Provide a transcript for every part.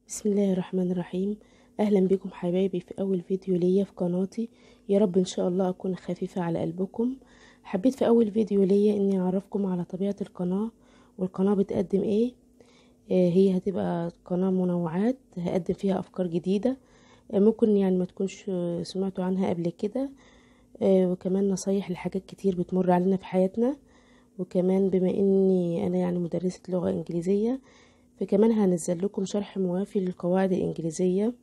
بسم الله الرحمن الرحيم اهلا بكم حبايبي في اول فيديو ليا في قناتي يا رب ان شاء الله اكون خفيفة على قلبكم حبيت في اول فيديو ليا اني اعرفكم على طبيعة القناة والقناة بتقدم ايه آه هي هتبقى قناة منوعات هقدم فيها افكار جديدة آه ممكن يعني ما تكونش سمعتوا عنها قبل كده آه وكمان نصايح لحاجات كتير بتمر علينا في حياتنا وكمان بما اني انا يعني مدرسة لغة انجليزية فكمان هنزل لكم شرح موافي للقواعد الإنجليزية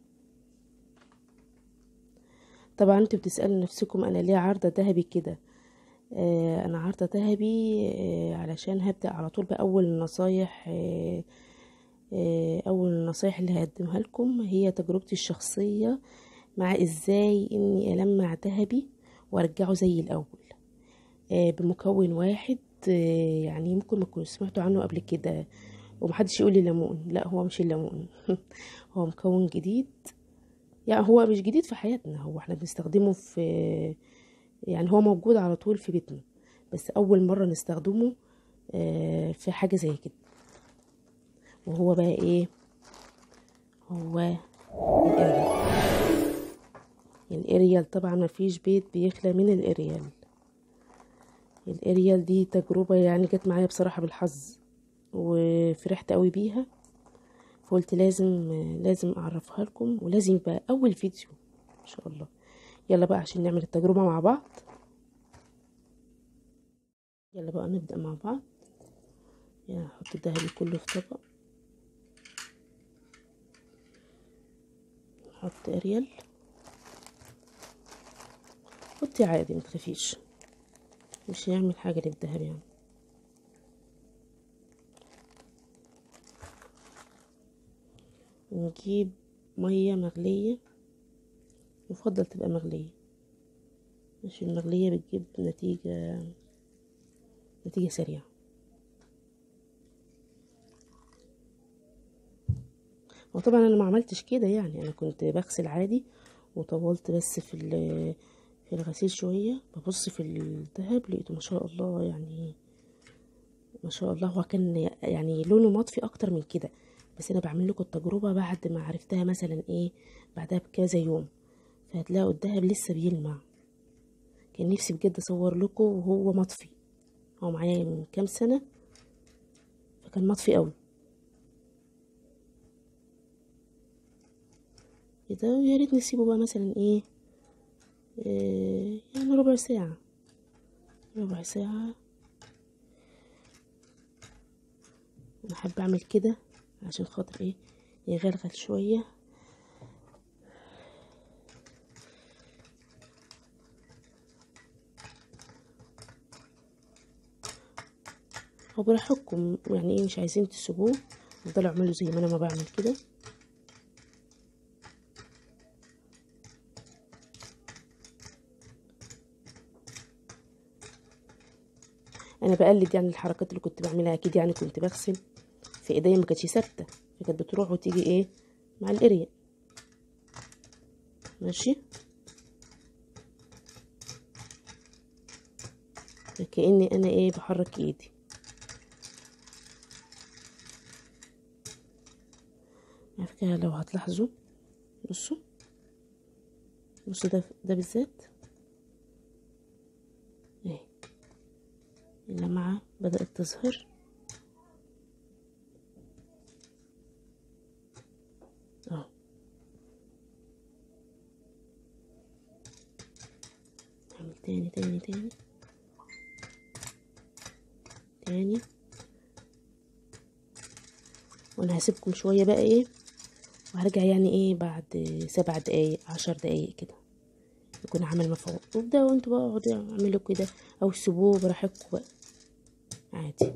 طبعا انتوا بتسألوا نفسكم أنا ليه عارضة ذهبي كده آه أنا عارضة ذهبي آه علشان هبدأ على طول بأول النصايح آه آه أول النصايح اللي هقدمها لكم هي تجربتي الشخصية مع إزاي إني ألمع ذهبي وأرجعه زي الأول آه بمكون واحد آه يعني ممكن ما تكونوا سمعتوا عنه قبل كده ومحدش يقول لي ليمون لا هو مش الليمون هو مكون جديد يعني هو مش جديد في حياتنا هو احنا بنستخدمه في يعني هو موجود على طول في بيتنا بس اول مره نستخدمه في حاجه زي كده وهو بقى ايه هو الاريال الاريال طبعا مفيش بيت بيخلى من الاريال الاريال دي تجربه يعني جت معايا بصراحه بالحظ وفرحت قوي بيها فقلت لازم لازم اعرفها لكم ولازم يبقى اول فيديو ان شاء الله يلا بقى عشان نعمل التجربة مع بعض يلا بقى نبدأ مع بعض يعني احط الدهبي كله في طبق نحط اريال حطي عادي متخافيش مش هيعمل حاجة للدهب يعني نجيب مية مغلية يفضل تبقى مغلية مش المغلية بتجيب نتيجة نتيجة سريعة وطبعا انا ما عملتش كده يعني انا كنت بغسل عادي وطولت بس في في الغسيل شوية ببص في الذهب لقيته ما شاء الله يعني ما شاء الله هو كان يعني لونه مطفي اكتر من كده بس انا بعمل لكم التجربه بعد ما عرفتها مثلا ايه بعدها بكذا يوم فهتلاقوا الدهب لسه بيلمع كان نفسي بجد اصور لكم وهو مطفي هو معايا من كام سنه فكان مطفي قوي كده ويا ريت نسيبه بقى مثلا ايه, إيه يعني ربع ساعه ربع ساعه انا حابه اعمل كده عشان خاطر ايه يغلغل شوية هو براحتكم يعني ايه مش عايزين تسيبوه افضلوا اعملوا زي ما انا ما بعمل كده انا بقلد يعني الحركات اللي كنت بعملها اكيد يعني كنت بغسل في ايديا ما كانتش ثابته فكانت بتروح وتيجي ايه مع الاريا ماشي كأني انا ايه بحرك ايدي على فكره لو هتلاحظوا بصوا بصوا ده ده بالذات اهي اللمعه بدأت تظهر اهو نعمل تاني تاني تاني تاني وانا هسيبكم شوية بقى ايه وهرجع يعني ايه بعد سبع دقايق عشر دقايق كده يكون عمل مفعول وابدأوا انتوا بقى اقعدوا اعملوا كده او سيبوه براحتكم بقى عادي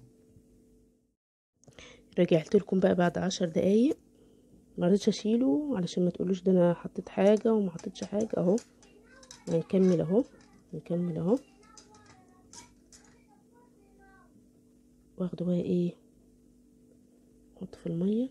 رجعت لكم بقى بعد عشر دقايق ما رضيتش اشيله علشان ما تقولوش ده انا حطيت حاجه وما حطيتش حاجه اهو هنكمل اهو نكمل اهو واخده بقى ايه احط في الميه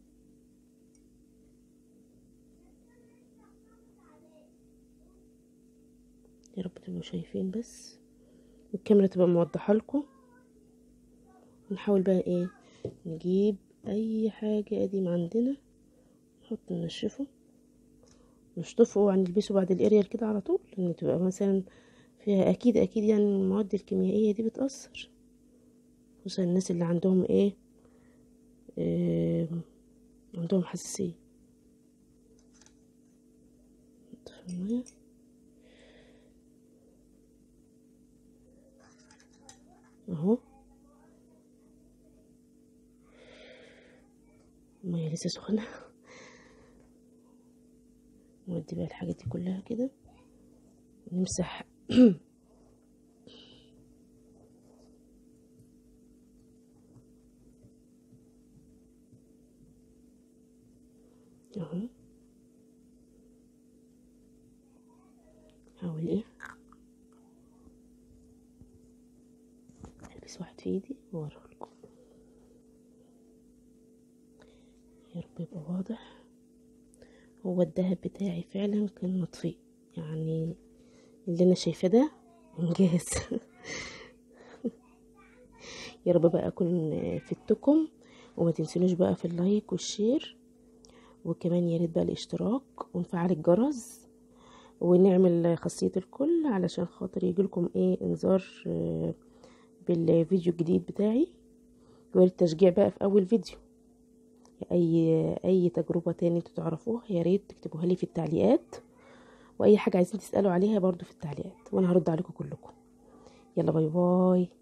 يا رب تبقوا شايفين بس والكاميرا تبقى موضحه لكم نحاول بقى ايه نجيب اي حاجة قديمة عندنا نحط ننشفه نشطفه ونلبسه بعد الاريال كده على طول لان تبقى مثلا فيها اكيد اكيد يعني المواد الكيميائيه دي بتاثر خصوصا الناس اللي عندهم ايه آه عندهم حساسيه نضيف الميه اهو الميه لسه سخنه نودي بقى الحاجات دي كلها كده نمسح اهو هحاول ايه البس واحد في ايدي واوريه لكم يا رب يبقى واضح هو الدهب بتاعي فعلا كان مطفي يعني اللي انا شايفاه ده انجاز يا رب بقى اكون فدتكم وما تنسونوش بقى في اللايك والشير وكمان يا ريت بقى الاشتراك ونفعل الجرس ونعمل خاصية الكل علشان خاطر يجيلكم ايه انذار بالفيديو الجديد بتاعي وياريت تشجيع بقى في اول فيديو اي اي تجربة تاني انتوا تعرفوها يا ريت تكتبوها لي في التعليقات واي حاجة عايزين تسألوا عليها برضو في التعليقات وانا هرد عليكم كلكم يلا باي باي